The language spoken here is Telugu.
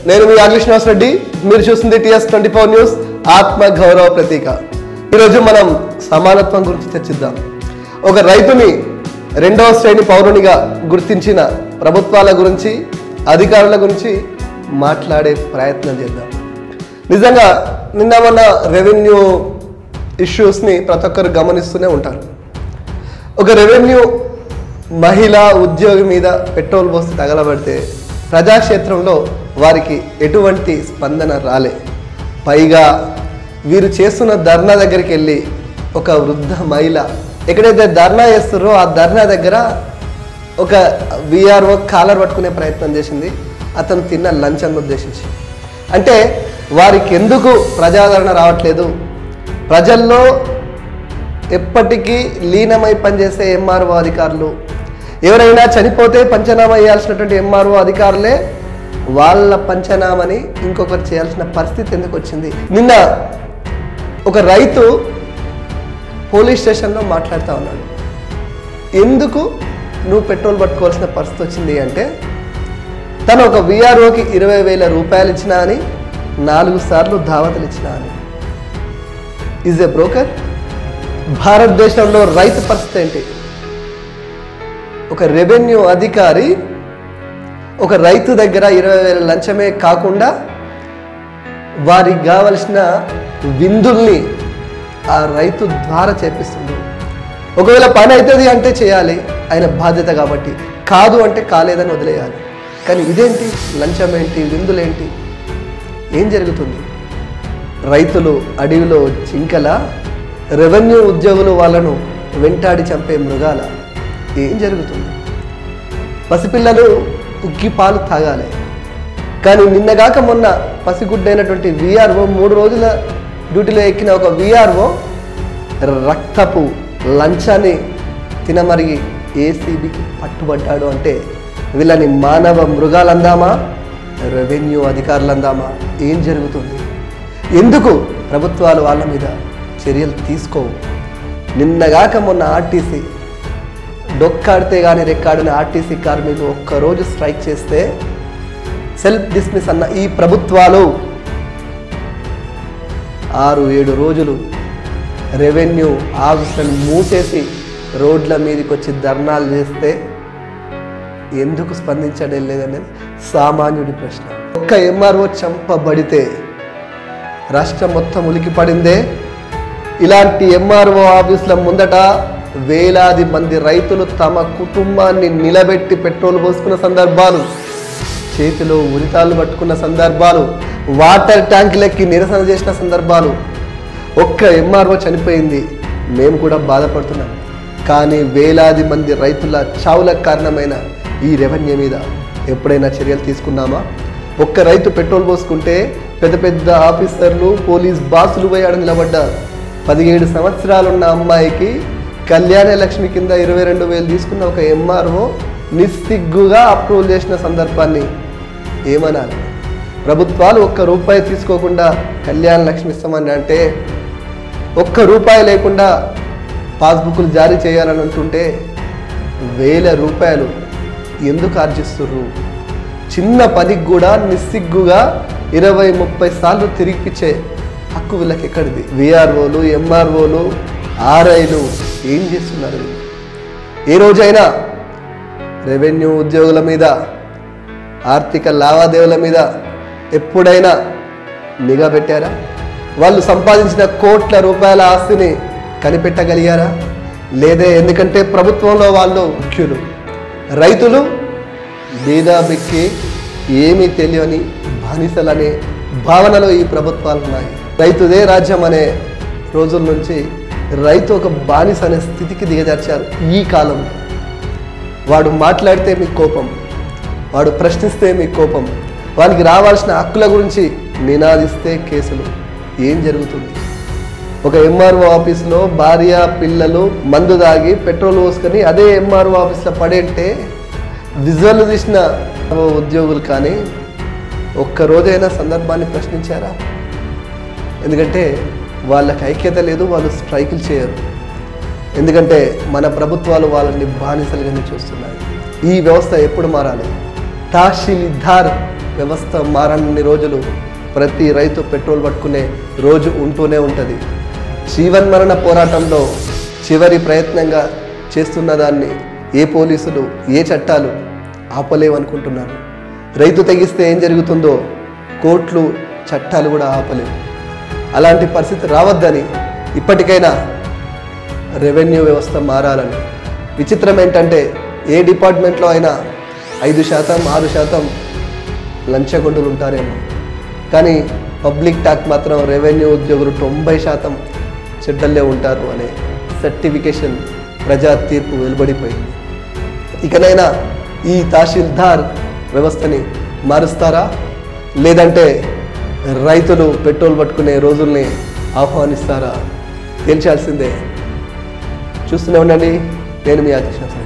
నేను మీ ఆగ్లి శ్రీనివాస్ రెడ్డి మీరు చూస్తుంది టిఎస్ ట్వంటీ ఫోర్ న్యూస్ ఆత్మ గౌరవ ప్రతీక ఈరోజు మనం సమానత్వం గురించి చర్చిద్దాం ఒక రైతుని రెండవ శ్రేణి పౌరునిగా గుర్తించిన ప్రభుత్వాల గురించి అధికారుల గురించి మాట్లాడే ప్రయత్నం చేద్దాం నిజంగా నిన్న మొన్న రెవెన్యూ ఇష్యూస్ని ప్రతి ఒక్కరు గమనిస్తూనే ఉంటారు ఒక రెవెన్యూ మహిళ ఉద్యోగి మీద పెట్రోల్ పోసి తగలబడితే ప్రజాక్షేత్రంలో వారికి ఎటువంటి స్పందన రాలే పైగా వీరు చేస్తున్న ధర్నా దగ్గరికి వెళ్ళి ఒక వృద్ధ మహిళ ఎక్కడైతే ధర్నా చేస్తారో ఆ ధర్నా దగ్గర ఒక విఆర్ఓ కాలర్ పట్టుకునే ప్రయత్నం చేసింది అతను తిన్న లంచాన్ని ఉద్దేశించి అంటే వారికి ఎందుకు ప్రజాదరణ రావట్లేదు ప్రజల్లో ఎప్పటికీ లీనమై పనిచేసే ఎంఆర్ఓ అధికారులు ఎవరైనా చనిపోతే పంచనామా చేయాల్సినటువంటి ఎంఆర్ఓ అధికారులే వాళ్ళ పంచనామని ఇంకొకరు చేయాల్సిన పరిస్థితి ఎందుకు వచ్చింది నిన్న ఒక రైతు పోలీస్ స్టేషన్లో మాట్లాడుతూ ఉన్నాడు ఎందుకు నువ్వు పెట్రోల్ పట్టుకోవాల్సిన పరిస్థితి వచ్చింది అంటే తను ఒక విఆర్ఓకి ఇరవై వేల రూపాయలు ఇచ్చినా అని నాలుగు సార్లు దావతలు ఇచ్చినా అని ఈజ్ ఎ బ్రోకర్ భారతదేశంలో రైతు పరిస్థితి ఏంటి ఒక రెవెన్యూ అధికారి ఒక రైతు దగ్గర ఇరవై వేల లంచమే కాకుండా వారికి కావలసిన విందుల్ని ఆ రైతు ద్వారా చేపిస్తుంది ఒకవేళ పని అవుతుంది అంటే చేయాలి ఆయన బాధ్యత కాబట్టి కాదు అంటే కాలేదని వదిలేయాలి కానీ ఇదేంటి లంచం ఏంటి విందులేంటి ఏం జరుగుతుంది రైతులు అడవిలో జింకల రెవెన్యూ ఉద్యోగులు వాళ్ళను వెంటాడి చంపే మృగాల ఏం జరుగుతుంది పసిపిల్లలు ఉగ్గి పాలు తాగాలి కానీ నిన్నగాక మొన్న పసిగుడ్డైనటువంటి విఆర్ఓ మూడు రోజుల డ్యూటీలో ఎక్కిన ఒక విఆర్ఓ రక్తపు లంచాన్ని తినమరిగి ఏసీబీకి పట్టుబడ్డాడు అంటే వీళ్ళని మానవ మృగాలందామా రెవెన్యూ అధికారులందామా ఏం జరుగుతుంది ఎందుకు ప్రభుత్వాలు వాళ్ళ మీద చర్యలు తీసుకోవు నిన్నగాక మొన్న ఆర్టీసీ డొక్కాడితే కానీ రెక్కాడిన ఆర్టీసీ కార్మికులు ఒక్కరోజు స్ట్రైక్ చేస్తే సెల్ఫ్ డిస్మిస్ అన్న ఈ ప్రభుత్వాలు ఆరు ఏడు రోజులు రెవెన్యూ ఆఫీసులను మూసేసి రోడ్ల మీదకి వచ్చి ధర్నాలు చేస్తే ఎందుకు స్పందించడం లేదనేది సామాన్యుడి ప్రశ్న ఒక్క ఎంఆర్ఓ చంపబడితే రాష్ట్రం మొత్తం ఉలికి పడిందే ఇలాంటి ఎంఆర్ఓ ఆఫీసుల ముందట వేలాది మంది రైతులు తమ కుటుంబాన్ని నిలబెట్టి పెట్రోల్ పోసుకున్న సందర్భాలు చేతిలో ఉరితాళ్ళు పట్టుకున్న సందర్భాలు వాటర్ ట్యాంకులెక్కి నిరసన చేసిన సందర్భాలు ఒక్క ఎంఆర్ఓ చనిపోయింది మేము కూడా బాధపడుతున్నాం కానీ వేలాది మంది రైతుల చావులకు కారణమైన ఈ రెవెన్యూ మీద ఎప్పుడైనా చర్యలు తీసుకున్నామా ఒక్క రైతు పెట్రోల్ పోసుకుంటే పెద్ద పెద్ద ఆఫీసర్లు పోలీస్ బాసులు పోయి ఆడ నిలబడ్డారు పదిహేడు సంవత్సరాలున్న అమ్మాయికి కళ్యాణ లక్ష్మి కింద ఇరవై రెండు వేలు తీసుకున్న ఒక ఎంఆర్ఓ నిస్సిగ్గుగా అప్రూవల్ చేసిన సందర్భాన్ని ఏమనాలి ప్రభుత్వాలు ఒక్క రూపాయి తీసుకోకుండా కళ్యాణ లక్ష్మి ఇస్తామని అంటే ఒక్క రూపాయి లేకుండా పాస్బుక్లు జారీ చేయాలని అంటుంటే వేల రూపాయలు ఎందుకు ఆర్జిస్తుర్రు చిన్న పనికి కూడా నిస్సిగ్గుగా ఇరవై ముప్పై సార్లు తిరిగిపించే హక్కు వీళ్ళకి ఎక్కడిది విఆర్ఓలు ఎంఆర్ఓలు ఆర్ఐలు ఏం చేస్తున్నారు వీళ్ళు? ఏ రోజైనా రెవెన్యూ ఉద్యోగుల మీద ఆర్థిక లావాదేవీల మీద ఎప్పుడైనా నిఘా పెట్టారా వాళ్ళు సంపాదించిన కోట్ల రూపాయల ఆస్తిని కనిపెట్టగలిగారా లేదే ఎందుకంటే ప్రభుత్వంలో వాళ్ళు ముఖ్యులు రైతులు బీదా బిక్కి ఏమీ తెలియని బానిసలనే భావనలో ఈ ప్రభుత్వాలు ఉన్నాయి రైతుదే రాజ్యం అనే రోజుల నుంచి రైతు ఒక బానిస అనే స్థితికి దిగజార్చారు ఈ కాలంలో వాడు మాట్లాడితే మీకు కోపం వాడు ప్రశ్నిస్తే మీకు కోపం వానికి రావాల్సిన హక్కుల గురించి నినాదిస్తే కేసులు ఏం జరుగుతుంది ఒక ఎంఆర్ఓ ఆఫీస్లో భార్య పిల్లలు మందు దాగి పెట్రోల్ పోసుకొని అదే ఎంఆర్ఓ ఆఫీస్లో పడేంటే విజువల్ తీసిన ఉద్యోగులు కానీ ఒక్క రోజైనా సందర్భాన్ని ప్రశ్నించారా ఎందుకంటే వాళ్ళకి ఐక్యత లేదు వాళ్ళు స్ట్రైకులు చేయరు ఎందుకంటే మన ప్రభుత్వాలు వాళ్ళని బానిసలుగానే చూస్తున్నాయి ఈ వ్యవస్థ ఎప్పుడు మారాలి తహసీల్దార్ వ్యవస్థ మారని రోజులు ప్రతి రైతు పెట్రోల్ పట్టుకునే రోజు ఉంటూనే ఉంటుంది జీవన్మరణ పోరాటంలో చివరి ప్రయత్నంగా చేస్తున్న దాన్ని ఏ పోలీసులు ఏ చట్టాలు ఆపలేవనుకుంటున్నారు రైతు తెగిస్తే ఏం జరుగుతుందో కోర్టులు చట్టాలు కూడా ఆపలేవు అలాంటి పరిస్థితి రావద్దని ఇప్పటికైనా రెవెన్యూ వ్యవస్థ మారాలని విచిత్రం ఏంటంటే ఏ డిపార్ట్మెంట్లో అయినా ఐదు శాతం ఆరు శాతం లంచగొండులు ఉంటారేమో కానీ పబ్లిక్ టాక్ మాత్రం రెవెన్యూ ఉద్యోగులు తొంభై శాతం చెడ్డల్లే ఉంటారు అనే సర్టిఫికేషన్ ప్రజా తీర్పు వెలువడిపోయింది ఇకనైనా ఈ తహసీల్దార్ వ్యవస్థని మారుస్తారా లేదంటే రైతులు పెట్రోల్ పట్టుకునే రోజుల్ని ఆహ్వానిస్తారా తేల్చాల్సిందే చూస్తూనే ఉండండి నేను మీ అధ్యక్ష